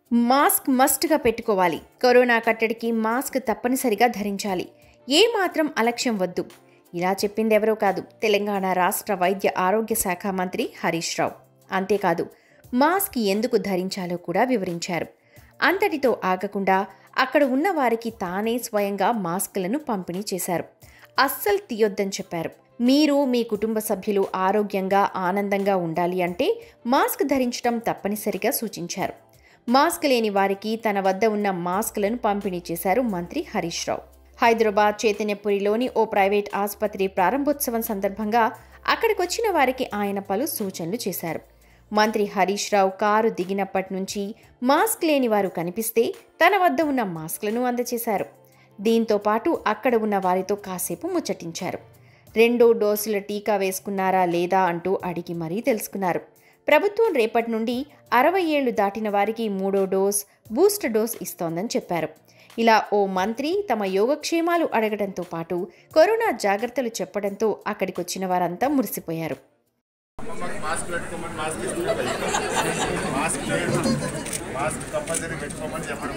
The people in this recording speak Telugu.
మాస్క్ మస్ట్గా పెట్టుకోవాలి కరోనా కట్టడికి మాస్క్ తప్పనిసరిగా ధరించాలి ఏ మాత్రం అలక్ష్యం వద్దు ఇలా చెప్పింది ఎవరో కాదు తెలంగాణ రాష్ట్ర వైద్య ఆరోగ్య శాఖ మంత్రి హరీష్ రావు అంతేకాదు మాస్క్ ఎందుకు ధరించాలో కూడా వివరించారు అంతటితో ఆగకుండా అక్కడ ఉన్న వారికి తానే స్వయంగా మాస్కులను పంపిణీ చేశారు అస్సలు తీయొద్దని చెప్పారు మీరు మీ కుటుంబ సభ్యులు ఆరోగ్యంగా ఆనందంగా ఉండాలి అంటే మాస్క్ ధరించడం తప్పనిసరిగా సూచించారు మాస్క్ లేని వారికి తన వద్ద ఉన్న మాస్కులను పంపిణీ చేశారు మంత్రి హరీష్ రావు హైదరాబాద్ చైతన్యపురిలోని ఓ ప్రైవేట్ ఆసుపత్రి ప్రారంభోత్సవం సందర్భంగా అక్కడికొచ్చిన వారికి ఆయన పలు సూచనలు చేశారు మంత్రి హరీష్ రావు కారు దిగినప్పటి నుంచి మాస్క్ లేని వారు కనిపిస్తే తన వద్ద ఉన్న మాస్క్లను అందజేశారు దీంతో పాటు అక్కడ ఉన్న వారితో కాసేపు ముచ్చటించారు రెండో డోసుల టీకా వేసుకున్నారా లేదా అంటూ అడిగి మరీ తెలుసుకున్నారు ప్రభుత్వం రేపటి నుండి అరవై ఏళ్లు దాటిన వారికి మూడో డోస్ బూస్టర్ డోస్ ఇస్తోందని చెప్పారు ఇలా ఓ మంత్రి తమ యోగక్షేమాలు అడగడంతో పాటు కరోనా జాగ్రత్తలు చెప్పడంతో అక్కడికొచ్చిన వారంతా మురిసిపోయారు మాకు మాస్క్ పెట్టుకోమని మాస్క్ ఇస్తున్నారు మాస్క్ లేదు మాస్క్ కంపల్సరీ పెట్టుకోమని చెప్పడం